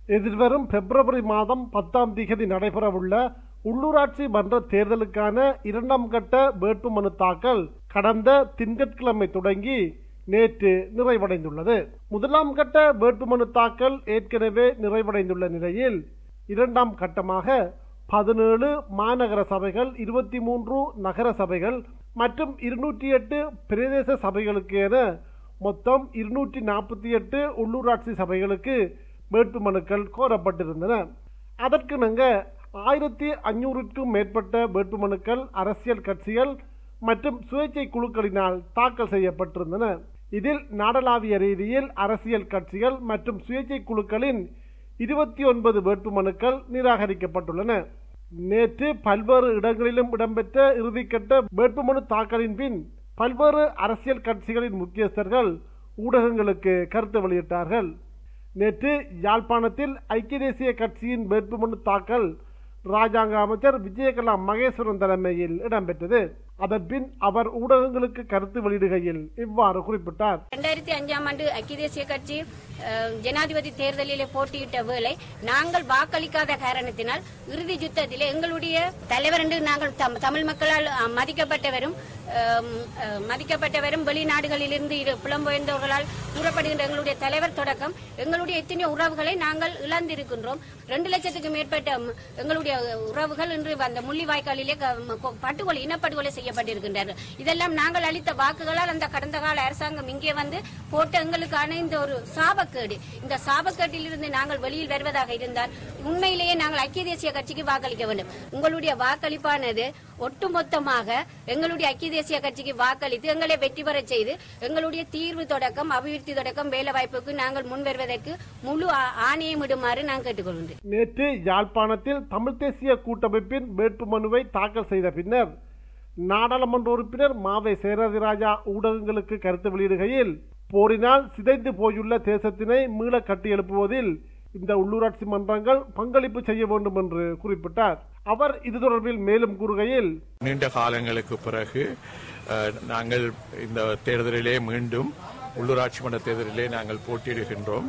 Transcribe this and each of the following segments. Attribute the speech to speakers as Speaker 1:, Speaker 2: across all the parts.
Speaker 1: எதிர்வரும் பிப்ரவரி மாதம் பத்தாம் தேதி நடைபெறவுள்ள உள்ளூராட்சி மன்ற தேர்தலுக்கான இரண்டாம் கட்ட வேட்புமனு தாக்கல் கடந்த திங்கட்கிழமை தொடங்கி நேற்று நிறைவடைந்துள்ளது முதலாம் கட்ட வேட்புமனு தாக்கல் ஏற்கனவே நிறைவடைந்துள்ள நிலையில் இரண்டாம் கட்டமாக பதினேழு மாநகர சபைகள் இருபத்தி மூன்று நகர சபைகள் மற்றும் இருநூற்றி எட்டு பிரதேச சபைகளுக்கு என மொத்தம் இருநூற்றி நாற்பத்தி எட்டு உள்ளூராட்சி சபைகளுக்கு வேட்புமனுக்கள் கோரப்பட்டிருந்தன அதற்கிணங்க ஆயிரத்தி ஐநூறுக்கும் மேற்பட்ட வேட்புமனுக்கள் அரசியல் கட்சிகள் மற்றும் சுயேட்சை குழுக்களினால் தாக்கல் செய்யப்பட்டிருந்தன இதில் நாடளாவிய ரீதியில் அரசியல் கட்சிகள் மற்றும் சுயேட்சை குழுக்களின் இருபத்தி ஒன்பது வேட்புமனுக்கள் நிராகரிக்கப்பட்டுள்ளன நேற்று பல்வேறு இடங்களிலும் இடம்பெற்ற இறுதிக்கட்ட வேட்புமனு தாக்கலின் பின் பல்வேறு அரசியல் கட்சிகளின் முக்கியஸ்தர்கள் ஊடகங்களுக்கு கருத்து வெளியிட்டார்கள் நேற்று யாழ்ப்பாணத்தில் ஐக்கிய தேசிய கட்சியின் வேட்புமனு தாக்கல் ராஜாங்க அமைச்சர் விஜயகலா மகேஸ்வரன் தலைமையில் இடம்பெற்றது அதன்பின் அவர் ஊடகங்களுக்கு கருத்து வெளியிடுகையில் இவ்வாறு குறிப்பிட்டார்
Speaker 2: இரண்டாயிரத்தி அஞ்சாம் ஆண்டு ஐக்கிய தேசிய கட்சி அஹ், ஜனாதிபதி தேர்தலிலே போட்டியிட்ட வேளை நாங்கள் வாக்களிக்காத காரணத்தினால் இறுதி யுத்தத்திலே எங்களுடைய தலைவர் என்று நாங்கள் தம்- தமிழ் மக்களால் அஹ், மதிக்கப்பட்டவரும் அஹ், அஹ், மதிக்கப்பட்டவரும் வெளிநாடுகளிலிருந்து இரு- புலம்பெயர்ந்தவர்களால் கூறப்படுகின்ற எங்களுடைய தலைவர் தொடக்கம் எங்களுடைய எத்தனையோ உறவுகளை நாங்கள் இழந்திருக்கின்றோம் ரெண்டு லட்சத்துக்கு மேற்பட்ட ம், எங்களுடைய உறவுகள் இன்று அந்த முள்ளிவாய்க்காலிலே க- ம- கொ- பட்டுகொலை இனப்படுகொலை செய்யப்பட்டிருக்கின்றார்கள் இதெல்லாம் நாங்கள் அளித்த வாக்குகளால் அந்த கடந்த கால அரசாங்கம் இங்கே வந்து போட்ட எங்களுக்கான இந்த ஒரு சாபக்கேடு இந்த சாபக்கேட்டிலிருந்து நாங்கள் வெளியில் வருவதாக இருந்தால் உண்மையிலேயே நாங்கள் ஐக்கிய தேசிய கட்சிக்கு வாக்களிக்க வேண்டும் உங்களுடைய வாக்களிப்பானது ஒட்டுமொத்தமாக எங்களுடைய ஐக்கிய தேசிய கட்சிக்கு வாக்களித்து எங்களை வெற்றி பெறச் செய்து எங்களுடைய தீர்வு தொடக்கம் அபிவிருத்தி தொடக்கம் வேலை வாய்ப்புக்கு நாங்கள் முன் வருவதற்கு முழு ஆ- ஆணையம் இடுமாறு நான் கேட்டுக்கொள்கின்றேன்
Speaker 1: நேற்று யாழ்ப்பாணத்தில் தமிழ் தேசிய கூட்டமைப்பின் வேட்புமனுவை தாக்கல் செய்த பின்னர் நாடாளுமன்ற உறுப்பினர் மாவை சேரதிராஜா ஊடகங்களுக்கு கருத்து வெளியிடுகையில் போரினால் சிதைந்து போயுள்ள தேசத்தினை மீள கட்டியெழுப்புவதில் இந்த உள்ளூராட்சி மன்றங்கள் பங்களிப்பு செய்ய வேண்டும் என்று குறிப்பிட்டார் அவர் இது தொடர்பில் மேலும் கூறுகையில்
Speaker 3: நீண்ட காலங்களுக்கு பிறகு அஹ், நாங்கள் இந்த தேர்தலிலே மீண்டும் உள்ளூராட்சி மன்ற தேர்தலிலே நாங்கள் போட்டியிடுகின்றோம்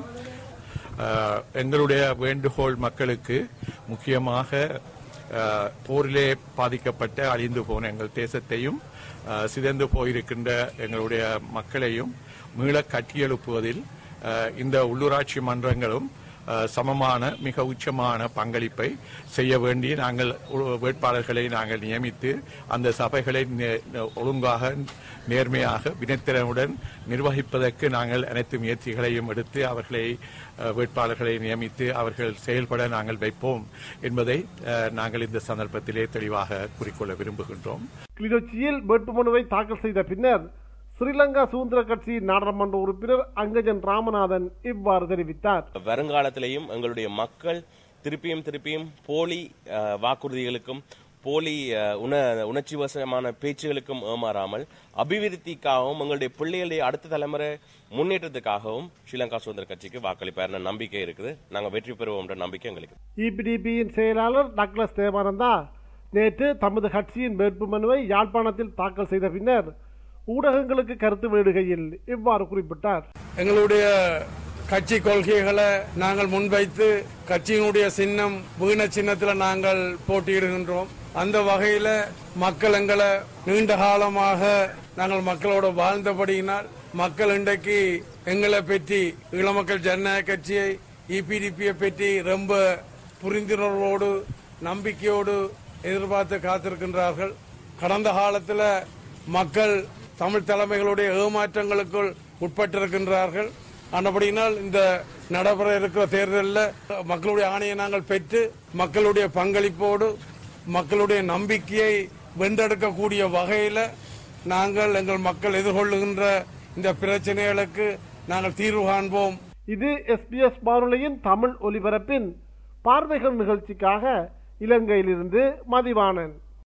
Speaker 3: அஹ், எங்களுடைய வேண்டுகோள் மக்களுக்கு முக்கியமாக அஹ், போரிலே பாதிக்கப்பட்ட அழிந்து போன எங்கள் தேசத்தையும் அஹ், சிதைந்து போயிருக்கின்ற எங்களுடைய மக்களையும் மீள கட்டியெழுப்புவதில் அஹ், இந்த உள்ளூராட்சி மன்றங்களும் அஹ், சமமான மிக உச்சமான பங்களிப்பை செய்ய வேண்டி நாங்கள் உ- வேட்பாளர்களை நாங்கள் நியமித்து அந்த சபைகளை நே- ஒழுங்காக நேர்மையாக வினைத்திறனுடன் நிர்வகிப்பதற்கு நாங்கள் அனைத்து முயற்சிகளையும் எடுத்து அவர்களை அஹ், வேட்பாளர்களை நியமித்து அவர்கள் செயல்பட நாங்கள் வைப்போம் என்பதை அஹ், நாங்கள் இந்த சந்தர்ப்பத்திலே தெளிவாக கூறிக்கொள்ள விரும்புகின்றோம்
Speaker 1: கிளிநொச்சியில் வேட்புமனுவை தாக்கல் செய்த பின்னர் ஸ்ரீலங்கா சுதந்திர கட்சி நாடாளுமன்ற உறுப்பினர் அங்கஜன் ராமநாதன் இவ்வாறு தெரிவித்தார்
Speaker 4: வருங்காலத்திலேயும் எங்களுடைய மக்கள் திருப்பியும் திருப்பியும் போலி அஹ், வாக்குறுதிகளுக்கும் போலி அஹ், உண உணர்ச்சி வசமான பேச்சுகளுக்கும் ஏமாறாமல் அபிவிருத்திக்காகவும் எங்களுடைய பிள்ளைகளுடைய அடுத்த தலைமுறை முன்னேற்றத்துக்காகவும் ஸ்ரீலங்கா சுதந்திர கட்சிக்கு வாக்களிப்பார் நம்பிக்கை இருக்குது நாங்கள் வெற்றி பெறுவோம்ன்ற நம்பிக்கை எங்களுக்கு
Speaker 1: இபிடிபியின் செயலாளர் டக்ளஸ் தேவானந்தா நேற்று தமது கட்சியின் வேட்புமனுவை யாழ்ப்பாணத்தில் தாக்கல் செய்த பின்னர் ஊடகங்களுக்கு கருத்து வெளியிடுகையில் இவ்வாறு குறிப்பிட்டார்
Speaker 5: எங்களுடைய கட்சி கொள்கைகளை நாங்கள் முன்வைத்து கட்சியினுடைய சின்னம் வீண சின்னத்தில் நாங்கள் போட்டியிடுகின்றோம் அந்த வகையில மக்கள் எங்களை நீண்ட காலமாக நாங்கள் மக்களோட வாழ்ந்தபடியினால் மக்கள் இன்றைக்கு எங்களை பற்றி இளமக்கள் ஜனநாயக கட்சியை இபிடிபியை பற்றி ரொம்ப புரிந்துணர்வோடு நம்பிக்கையோடு எதிர்பார்த்து காத்திருக்கின்றார்கள் கடந்த காலத்தில் மக்கள் தமிழ் தலைமைகளுடைய ஏமாற்றங்களுக்குள் உட்பட்டிருக்கின்றார்கள் ஆனபடியினால் இந்த நடைபெற இருக்கிற தேர்தலில் மக்களுடைய ஆணையை நாங்கள் பெற்று மக்களுடைய பங்களிப்போடு மக்களுடைய நம்பிக்கையை வென்றெடுக்கக்கூடிய வகையில் நாங்கள் எங்கள் மக்கள் எதிர்கொள்ளுகின்ற இந்த பிரச்சனைகளுக்கு நாங்கள் தீர்வு காண்போம்
Speaker 1: இது எஸ்பிஎஸ் வானொலியின் தமிழ் ஒலிபரப்பின் பார்வைகள் நிகழ்ச்சிக்காக இலங்கையிலிருந்து மதிவாணன்